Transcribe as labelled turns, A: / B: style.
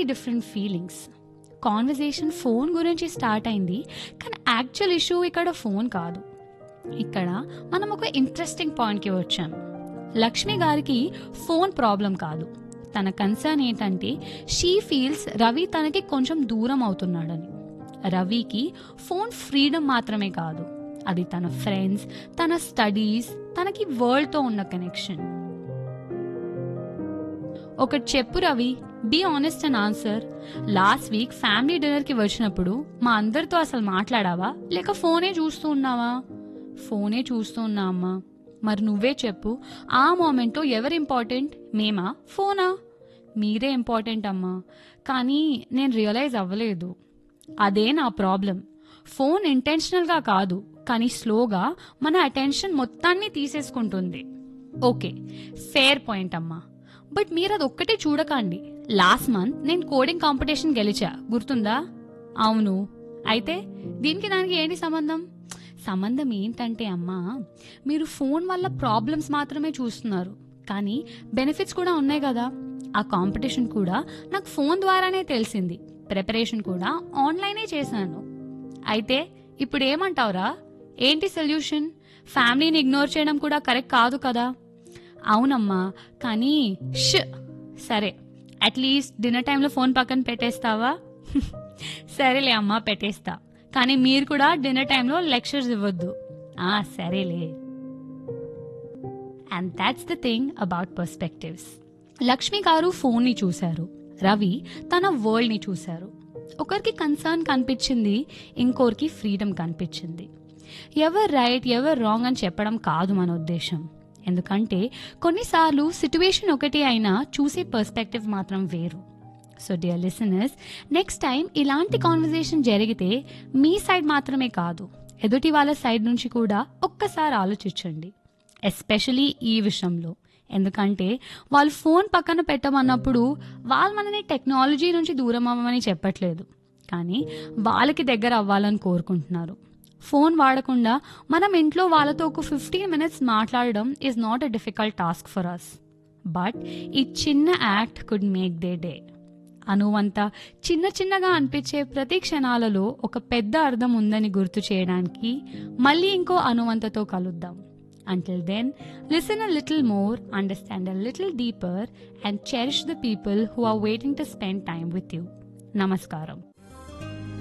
A: Different feelings conversation phone గురించి start అయింది కానీ యాక్చువల్ ఇష్యూ ఇక్కడ ఫోన్ కాదు ఇక్కడ మనం ఒక ఇంట్రెస్టింగ్ పాయింట్కి వచ్చాం లక్ష్మి గారికి ఫోన్ ప్రాబ్లం కాదు తన కన్సర్న్ ఏంటంటే షీ ఫీల్స్ రవి తనకి కొంచెం దూరం అవుతున్నాడని రవికి ఫోన్ ఫ్రీడమ్ మాత్రమే కాదు అది తన ఫ్రెండ్స్ తన స్టడీస్ తనకి వరల్డ్తో ఉన్న కనెక్షన్ ఒకటి చెప్పు Ravi be honest and answer last week family డిన్నర్కి వచ్చినప్పుడు మా అందరితో అసలు మాట్లాడావా లేక ఫోనే చూస్తూ ఉన్నావా ఫోనే చూస్తూ ఉన్నా అమ్మా మరి నువ్వే చెప్పు ఆ మూమెంట్లో ఎవరు ఇంపార్టెంట్ మేమా ఫోనా మీరే ఇంపార్టెంట్ అమ్మా కానీ నేను రియలైజ్ అవ్వలేదు అదే నా ప్రాబ్లం ఫోన్ ఇంటెన్షనల్గా కాదు కానీ స్లోగా మన అటెన్షన్ మొత్తాన్ని తీసేసుకుంటుంది ఓకే ఫేర్ పాయింట్ అమ్మా బట్ మీరు అది ఒక్కటే చూడకండి లాస్ట్ మంత్ నేను కోడింగ్ కాంపిటీషన్ గెలిచా గుర్తుందా అవును అయితే దీనికి దానికి ఏంటి సంబంధం సంబంధం ఏంటంటే అమ్మా మీరు ఫోన్ వల్ల ప్రాబ్లమ్స్ మాత్రమే చూస్తున్నారు కానీ బెనిఫిట్స్ కూడా ఉన్నాయి కదా ఆ కాంపిటీషన్ కూడా నాకు ఫోన్ ద్వారానే తెలిసింది ప్రిపరేషన్ కూడా ఆన్లైనే చేశాను అయితే ఇప్పుడు ఏమంటావురా ఏంటి సొల్యూషన్ ఫ్యామిలీని ఇగ్నోర్ చేయడం కూడా కరెక్ట్ కాదు కదా అవునమ్మా కానీ ష్ సరే అట్లీస్ట్ డిన్నర్ టైంలో ఫోన్ పక్కన పెట్టేస్తావా సరేలే అమ్మా పెట్టేస్తా కానీ మీరు కూడా డిన్నర్ టైంలో లెక్చర్స్ ఇవ్వద్దు ఆ సరేలే and that's the thing about perspectives Lakshmi గారు ఫోన్ని చూశారు రవి తన వరల్డ్ని చూశారు ఒకరికి కన్సర్న్ కనిపించింది ఇంకోరికి ఫ్రీడమ్ కనిపించింది ఎవరు రైట్ ఎవరు రాంగ్ అని చెప్పడం కాదు మన ఉద్దేశం ఎందుకంటే కొన్నిసార్లు సిచ్యువేషన్ ఒకటి అయినా చూసే పర్స్పెక్టివ్ మాత్రం వేరు so dear listeners next time ఇలాంటి కాన్వర్జేషన్ జరిగితే మీ సైడ్ మాత్రమే కాదు ఎదుటి వాళ్ళ సైడ్ నుంచి కూడా ఒక్కసారి ఆలోచించండి ఎస్పెషలీ ఈ విషయంలో ఎందుకంటే వాళ్ళు ఫోన్ పక్కన పెట్టమన్నప్పుడు వాళ్ళు మనని టెక్నాలజీ నుంచి దూరం అవ్వమని చెప్పట్లేదు కానీ వాళ్ళకి దగ్గర అవ్వాలని కోరుకుంటున్నారు ఫోన్ వాడకుండా మనం ఇంట్లో వాళ్ళతో ఒక ఫిఫ్టీన్ మినిట్స్ మాట్లాడడం is not a difficult task for us but ఈ చిన్న act could make their day అనువంత చిన్న చిన్నగా అనిపించే ప్రతి క్షణాలలో ఒక పెద్ద అర్థం ఉందని గుర్తు చేయడానికి మళ్ళీ ఇంకో అనువంతతో కలుద్దాం Until then, listen a little more, understand a little deeper, and cherish the people who are waiting to spend time with you. Namaskaram.